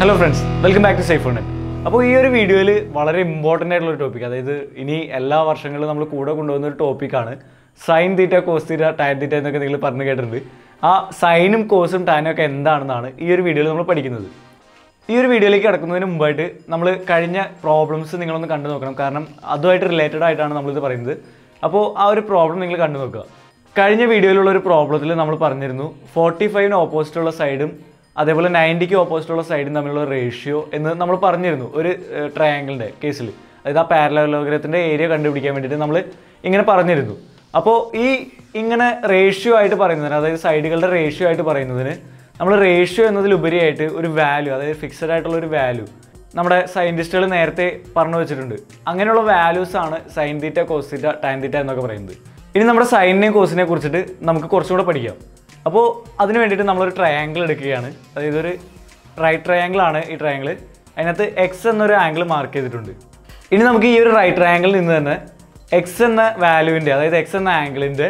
hello friends welcome back to safe net അപ്പോൾ ഈ ഒരു വീഡിയോയിൽ വളരെ ഇമ്പോർട്ടൻ്റ് ആയിട്ടുള്ള ഒരു ടോപ്പിക് അതായത് ഇനി എല്ലാ വർഷങ്ങളിലും നമ്മൾ കൂടെ കൊണ്ടുപോകുന്ന ഒരു ടോപ്പിക്കാണ് sine theta cos theta tan theta എന്നൊക്കെ നിങ്ങൾ പറഞ്ഞു കേട്ടിട്ടുണ്ട് ആ സൈനും കോസും ടാനും ഒക്കെ എന്താണെന്നാണ് ഈ ഒരു വീഡിയോയിൽ നമ്മൾ പഠിക്കുന്നത് ഈ ഒരു വീഡിയോയിലേക്ക് കിടക്കുന്നതിന് മുമ്പായിട്ട് നമ്മൾ കഴിഞ്ഞ പ്രോബ്ലംസ് നിങ്ങളൊന്ന് കണ്ടു നോക്കണം കാരണം അതുമായിട്ട് റിലേറ്റഡ് ആയിട്ടാണ് നമ്മളിത് പറയുന്നത് അപ്പോൾ ആ ഒരു പ്രോബ്ലം നിങ്ങൾ കണ്ടു നോക്കുക കഴിഞ്ഞ വീഡിയോയിലുള്ള ഒരു പ്രോബ്ലത്തിൽ നമ്മൾ പറഞ്ഞിരുന്നു ഫോർട്ടി ഫൈവിന് ഓപ്പോസിറ്റുള്ള സൈഡും അതേപോലെ നയൻറ്റിക്ക് ഓപ്പോസിറ്റുള്ള സൈഡും തമ്മിലുള്ള റേഷ്യോ എന്ന് നമ്മൾ പറഞ്ഞിരുന്നു ഒരു ട്രയാങ്കിളിൻ്റെ കേസിൽ അതായത് ആ പാരലോഗ്രത്തിൻ്റെ ഏരിയ കണ്ടുപിടിക്കാൻ വേണ്ടിയിട്ട് നമ്മൾ ഇങ്ങനെ പറഞ്ഞിരുന്നു അപ്പോൾ ഈ ഇങ്ങനെ റേഷ്യോ ആയിട്ട് പറയുന്നതിന് അതായത് സൈഡുകളുടെ റേഷ്യോ ആയിട്ട് പറയുന്നതിന് നമ്മൾ റേഷ്യോ എന്നതിലുപരിയായിട്ട് ഒരു വാല്യൂ അതായത് ഫിക്സഡ് ആയിട്ടുള്ള ഒരു വാല്യൂ നമ്മുടെ സയൻറ്റിസ്റ്റുകൾ നേരത്തെ പറഞ്ഞു വെച്ചിട്ടുണ്ട് അങ്ങനെയുള്ള വാല്യൂസ് ആണ് sine theta cos theta tan theta എന്നൊക്കെ പറയുന്നത് ഇനി നമ്മുടെ സൈനിനെയും കോസിനെ കുറിച്ചിട്ട് നമുക്ക് കുറച്ചുകൂടെ പഠിക്കാം അപ്പോൾ അതിന് വേണ്ടിയിട്ട് നമ്മളൊരു ട്രയാങ്കിൾ എടുക്കുകയാണ് അതായത് ഒരു റൈറ്റ് ട്രയാങ്കിൾ ആണ് ഈ ട്രയാങ്കിൾ അതിനകത്ത് എക്സ് എന്നൊരു ആംഗിൾ മാർക്ക് ചെയ്തിട്ടുണ്ട് ഇനി നമുക്ക് ഈ ഒരു റൈറ്റ് ട്രയാങ്കിളിൽ നിന്ന് തന്നെ എക്സ് എന്ന വാല്യൂവിൻ്റെ അതായത് എക്സ് എന്ന ആംഗിളിൻ്റെ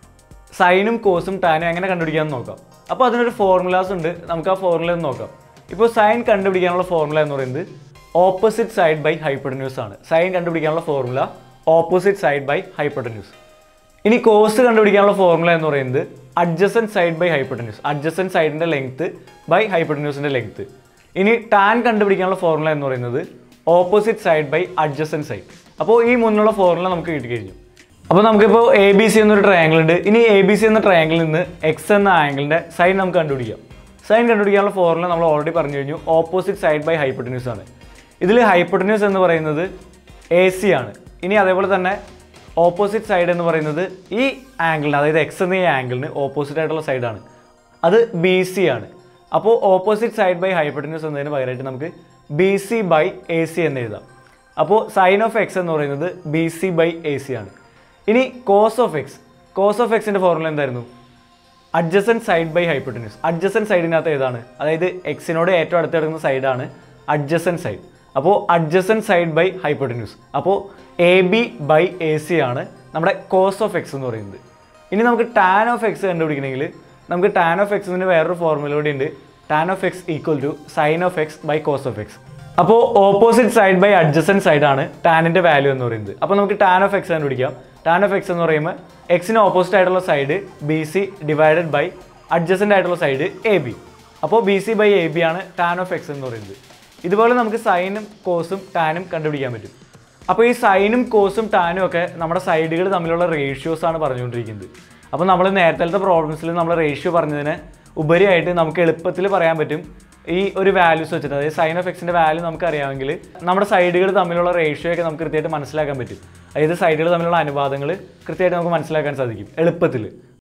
സൈനും കോസും ടാനും എങ്ങനെ കണ്ടുപിടിക്കാമെന്ന് നോക്കാം അപ്പോൾ അതിനൊരു ഫോർമുലാസ് ഉണ്ട് നമുക്ക് ആ ഫോർമുല ഒന്ന് നോക്കാം ഇപ്പോൾ സൈൻ കണ്ടുപിടിക്കാനുള്ള ഫോർമുല എന്ന് പറയുന്നത് ഓപ്പോസിറ്റ് സൈഡ് ബൈ ഹൈപ്പർന്യൂസ് ആണ് സൈൻ കണ്ടുപിടിക്കാനുള്ള formula opposite side by hypotenuse ഇനി കോസ് കണ്ടുപിടിക്കാനുള്ള ഫോർമുല എന്ന് പറയുന്നത് adjacent side by hypotenuse adjacent സൈഡിൻ്റെ ലെങ്ത്ത് ബൈ ഹൈപ്പർന്യൂസിൻ്റെ ലെങ്ത്ത് ഇനി ടാൻ കണ്ടുപിടിക്കാനുള്ള ഫോർമുല എന്ന് പറയുന്നത് opposite side by adjacent side അപ്പോൾ ഈ മുന്നുള്ള ഫോർമുല നമുക്ക് കിട്ടി കഴിഞ്ഞു അപ്പോൾ നമുക്കിപ്പോൾ എ ബി സി എന്നൊരു ട്രയാങ്കിൾ ഉണ്ട് ഇനി എ ബി സി എന്ന ട്രയാങ്കിളിൽ നിന്ന് എക്സ് എന്ന ആംഗിളിൻ്റെ സൈൻ നമുക്ക് കണ്ടുപിടിക്കാം സൈൻ കണ്ടുപിടിക്കാനുള്ള ഫോർമുല നമ്മൾ ഓൾറെഡി പറഞ്ഞു കഴിഞ്ഞു ഓപ്പോസിറ്റ് സൈഡ് ബൈ ഹൈപ്പർട്ടന്യൂസ് ആണ് ഇതിൽ ഹൈപ്പർട്ടന്യൂസ് എന്ന് പറയുന്നത് എ സി ആണ് ഇനി അതേപോലെ തന്നെ ഓപ്പോസിറ്റ് സൈഡ് എന്ന് പറയുന്നത് ഈ ആംഗിളിന് അതായത് എക്സ് എന്ന ഈ ആംഗിളിന് ഓപ്പോസിറ്റ് ആയിട്ടുള്ള സൈഡാണ് അത് ബി സി ആണ് അപ്പോൾ ഓപ്പോസിറ്റ് സൈഡ് ബൈ ഹൈപ്പർട്ടന്യൂസ് എന്നതിന് പകരമായിട്ട് നമുക്ക് B C by A C എന്ന് എഴുതാം അപ്പോൾ സൈൻ ഓഫ് എക്സ് എന്ന് പറയുന്നത് B C by A C ആണ് ഇനി cos of X cos of എക്സിൻ്റെ ഫോർമുല എന്തായിരുന്നു adjacent side by hypotenuse adjacent സൈഡിനകത്ത് ഏതാണ് അതായത് എക്സിനോട് ഏറ്റവും അടുത്ത് കിടക്കുന്ന സൈഡാണ് അഡ്ജസൻ സൈഡ് അപ്പോൾ അഡ്ജസൻ സൈഡ് ബൈ ഹൈപ്പർട്ടന്യൂസ് അപ്പോൾ A B by A C ആണ് നമ്മുടെ കോസ് ഓഫ് എക്സ് എന്ന് പറയുന്നത് ഇനി നമുക്ക് ടാൻ ഓഫ് എക്സ് കണ്ടുപിടിക്കണമെങ്കിൽ നമുക്ക് ടാൻ ഓഫ് എക്സിന് വേറൊരു ഫോർമുല കൂടി ഉണ്ട് tan of X equal to sine of X by cos of X അപ്പോൾ opposite side by adjacent side ആണ് ടാനിൻ്റെ വാല്യൂ എന്ന് പറയുന്നത് അപ്പോൾ നമുക്ക് ടാൻ ഓഫ് എക്സ് കണ്ടുപിടിക്കാം ടാൻ ഓഫ് എക്സ് എന്ന് പറയുമ്പോൾ എക്സിന് ഓപ്പോസിറ്റ് ആയിട്ടുള്ള side B C divided by adjacent ആയിട്ടുള്ള സൈഡ് എ ബി അപ്പോൾ B C by A B ആണ് ടാൻ ഓഫ് എക്സ് എന്ന് പറയുന്നത് ഇതുപോലെ നമുക്ക് സൈനും കോസും ടാനും കണ്ടുപിടിക്കാൻ പറ്റും അപ്പോൾ ഈ സൈനും കോസും ടാനും ഒക്കെ നമ്മുടെ സൈഡുകൾ തമ്മിലുള്ള റേഷ്യോസ് ആണ് പറഞ്ഞുകൊണ്ടിരിക്കുന്നത് അപ്പോൾ നമ്മൾ നേരത്തെ പ്രോബ്ലംസിൽ നമ്മൾ റേഷ്യോ പറഞ്ഞതിന് ഉപരിയായിട്ട് നമുക്ക് എളുപ്പത്തിൽ പറയാൻ പറ്റും ഈ ഒരു വാല്യൂസ് വെച്ചിട്ട് അതായത് സൈൻ ഓഫ് എക്സിൻ്റെ വാല്യൂ നമുക്ക് അറിയാമെങ്കിൽ നമ്മുടെ സൈഡുകൾ തമ്മിലുള്ള റേഷ്യോ ഒക്കെ നമുക്ക് കൃത്യമായിട്ട് മനസ്സിലാക്കാൻ പറ്റും അതായത് സൈഡുകൾ തമ്മിലുള്ള അനുപാതങ്ങൾ കൃത്യമായിട്ട് നമുക്ക് മനസ്സിലാക്കാൻ സാധിക്കും എളുപ്പത്തിൽ